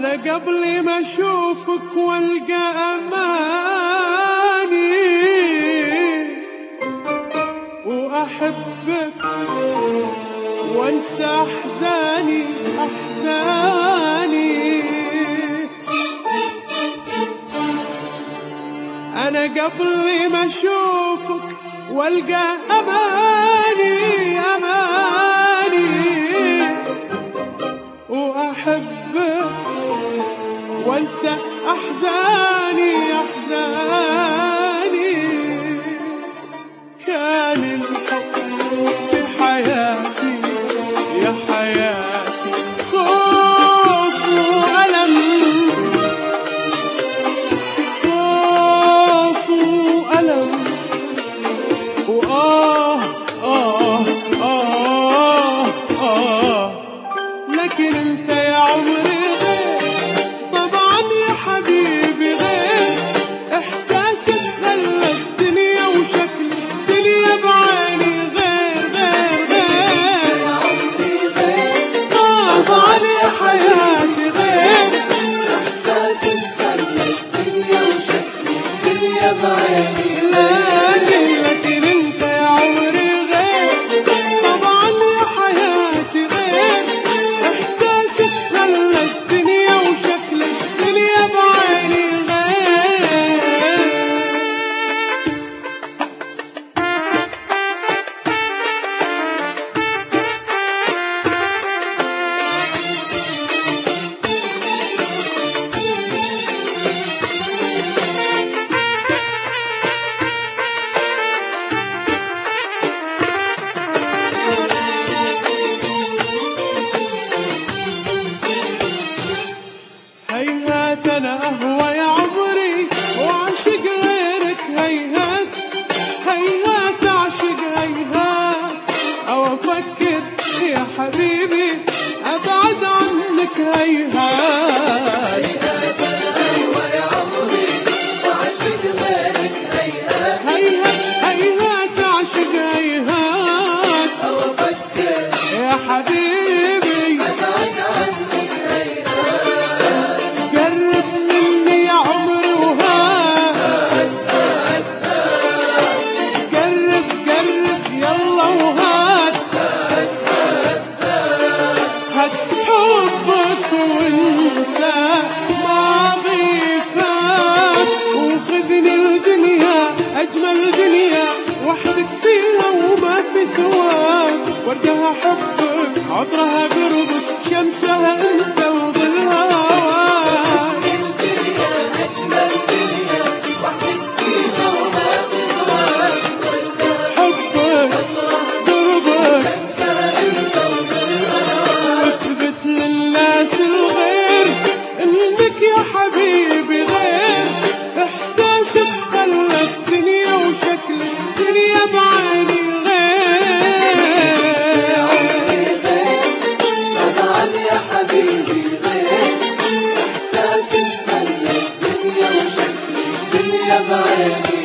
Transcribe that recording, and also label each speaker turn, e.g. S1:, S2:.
S1: أنا قبل ما أشوفك والقى أماني وأحبك وانسى أحزاني أحزاني أنا قبل ما أشوفك والقى أماني أماني وأحبك وانسى أحزاني أحزاني كان الحب في حياتي يا حياتي خوف وألم خوف وألم وآه آه آه آه لكن انت يا عمري غير طبعا يا حبيبي غير احساسك خلى الدنيا وشكل الدنيا بعيني غير غير غير طبعا يا حياتي غير
S2: إحساسك خلى الدنيا وشكل الدنيا بعيني
S1: لكن لكن انت يا عمري غير طبعا يا حياتي غير احساسك خلى الدنيا وشكل الدنيا بعيني غير هيهات انا اهوى يا عمري واعشق غيرك هيهات هيهات اعشق هيهات او افكر يا حبيبي ابعد عنك هيهات
S2: ويا عمري وعشق غيرك هيهات
S1: هيهات هيهات اعشق هيهات
S2: أو أفكر
S1: يا حبيبي
S2: أبعد عنك هيهات
S1: قرب مني يا عمري وهات قرب قرب يلا وهات هات حبك وانسى ماضي فات وخذني الدنيا اجمل دنيا وحدك فيها وما في سواك وردها حبك عطرها قربك شمسها انت وظلها هواك
S2: الدنيا أجمل دنيا وحدك فيها وما في سواك
S1: حبك قربك
S2: انسى أنت وظلها
S1: واثبت للناس الغير انك يا حبيبي غير احساسك خلى الدنيا وشكل الدنيا بعيني غير
S2: طبعا يا حبيبي غير إحساسك خلى الدنيا وشكل الدنيا بعيني